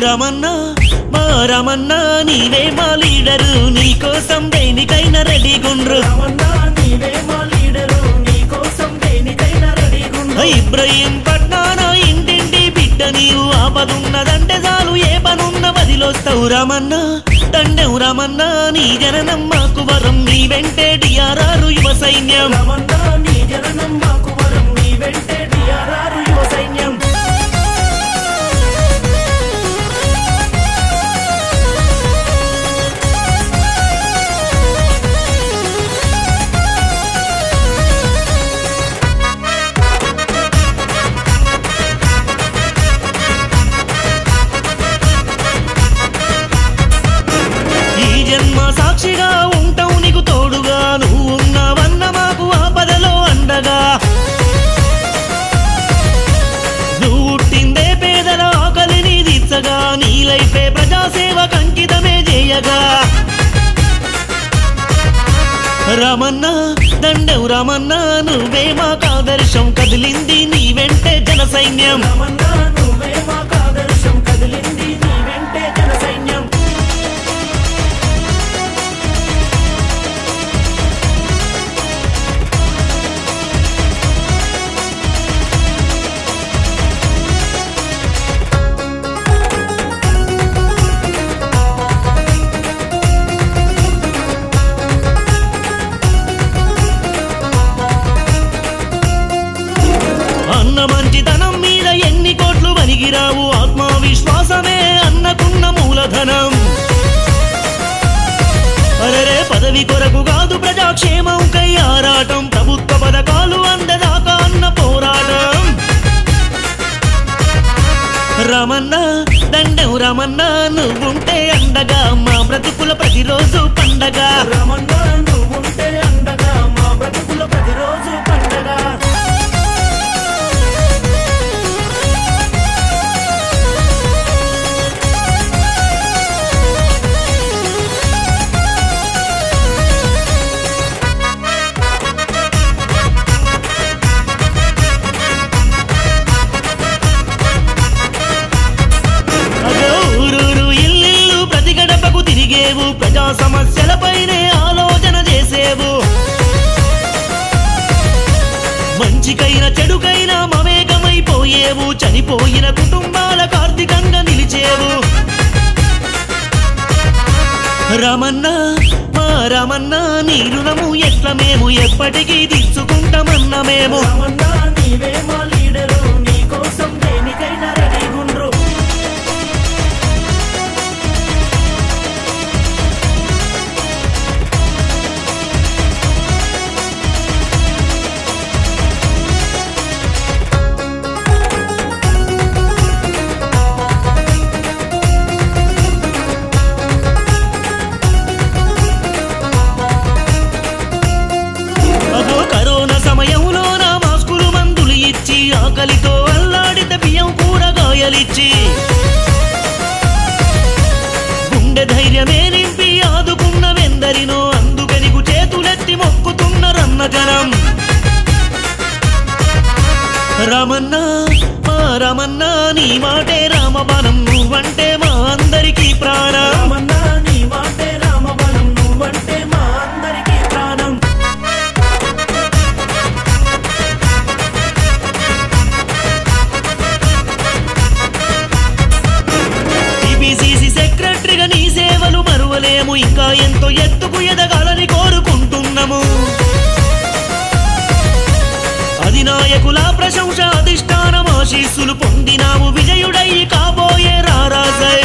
రమన్నా మా రమన్నా నీవే మా లీడరు నీకోసం దేనికైనా రెడీ గుండ్రు రమన్నా నీవే మా లీడరు నీకోసం దేనికైనా రెడీగుండు ఇబ్రహీం పట్నాన ఇంటింటి బిడ్డ నీవు ఆపదున్నదంటే చాలు ఏ పనున్న వదిలొస్తావు రమన్నా తండెవు రమన్నా నీ జననం మాకు వరం నీ వెంటే డిఆర్ఆర్ యువ సైన్యం రమన్నా నీ జననం మాకు వరం నీ వెంటే డిఆర్ఆర్ యువ సైన్యం ఈ జన్మ సాక్షిగా ఉంటావు నీకు తోడుగా నువ్వు ఉన్నావన్న మాకు ఆపదలో అండగా నువ్వు పుట్టిందే పేదల ఆకలిని తీర్చగా నీ లైఫే ప్రజాసేవ కంకితమే చేయగా రమన్నా దండవు రమన్నా నువ్వే మాకు ఆదర్శం కదిలింది నీ వెంటే జన సైన్యం రమన్నా నువ్వే మాకు ఆదర్శం కదిలింది నీ వెంటే జన సైన్యం అన్న మంచితనం మీద ఎన్ని కోట్లు వనిగిరావు ఆత్మవిశ్వాసమే అన్నకున్న మూలధనం అరరే పదవి కొరకు కాదు ప్రజాక్షేమం కై ఆరాటం ప్రభుత్వ పథకాలు అందదాకా అన్న పోరాటం రమన్నా దండం రమన్నా నువ్వుంటే అండగా మా బ్రతుకుల ప్రతిరోజు పండగ రమన్నా నువ్వుంటే అండగా మా బ్రతుకుల ప్రతిరోజు పండగ అదో ఊరూరు ఇల్లిల్లు ప్రతి గడపకు తిరిగేవు ప్రజా సమస్యలపైనే ఆలోచన చేసేవు మంచికైన చెడుకైనా మమేకమైపోయేవు చనిపోయిన కుటుంబాల కార్తీకంగా నిలిచేవు రమన్నా మా రమన్నా నీ రుణము ఎట్ల మేము ఎప్పటికీ తీర్చుకుంటామన్న మేము రమన్నా నీవే మా లీడరు నీకోసం దేనికైనా రెడీగుండ్రు అదో కరోనా సమయంలో నా మాస్కులు మందులు ఇచ్చి ఆకలితో అల్లాడిత బియ్యం కూరగాయలిచ్చి గుండె ధైర్యమే నింపి ఆదుకున్నవెందరినో అందుకనికు చేతులెత్తి మొక్కుతున్న రన్న జనం రమన్నా మా రమన్నా నీ మాటే రామబాణం నువ్వంటే మా అందరికీ ప్రాణం రమన్నా నీ మాటే రామబలం నువ్వంటే మా అందరికీ ప్రాణం టీపీసీసీ సెక్రటరీగా నీ సేవలు మరువలేము ఇంకా ఎంతో ఎత్తుకు ఎదగాలని కోరుకుంటున్నాము అధినాయకుల ప్రశంస అధిష్టానం ఆశీస్సులు పొందినాము విజయుడై కాబోయే రారాజై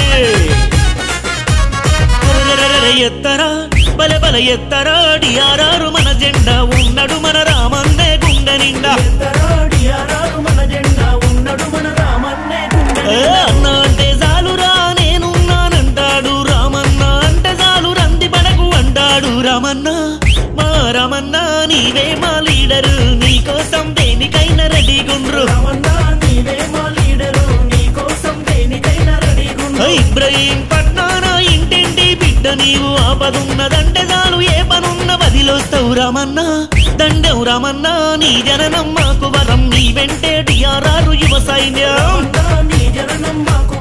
అరెరెరెరె ఎత్తరా బల బల ఎత్తరా డిఆర్ఆర్ మన జెండా ఉన్నడు మన రామన్నే గుండె నిండా ఎత్తరాడియారారు మన జెండా ఉన్నడు మన రామన్నే గుండె ఏ అన్న అంటే చాలురా నేనున్నానంటాడు రామన్న అంటే చాలు రంది పడకు అంటాడు రామన్న మా రామన్న నీవే మా లీడరు నీకోసం దేనికైనా రెడీగుండ్రు రమన్నా నీవే మా లీడరు నీకోసం దేనికైనా రెడీగుండ్రు ఇబ్రహీం పట్నాన ఇంటింటి బిడ్డ నీవు ఆపదున్నదంటే చాలు ఏ పనున్న వదిలొస్తావు రామన్నా దండెవు రామన్నా నీ జననం మాకు వరం నీ వెంటే డిఆర్ఆర్ యువ సైన్యం రమన్నా నీ జననం మాకు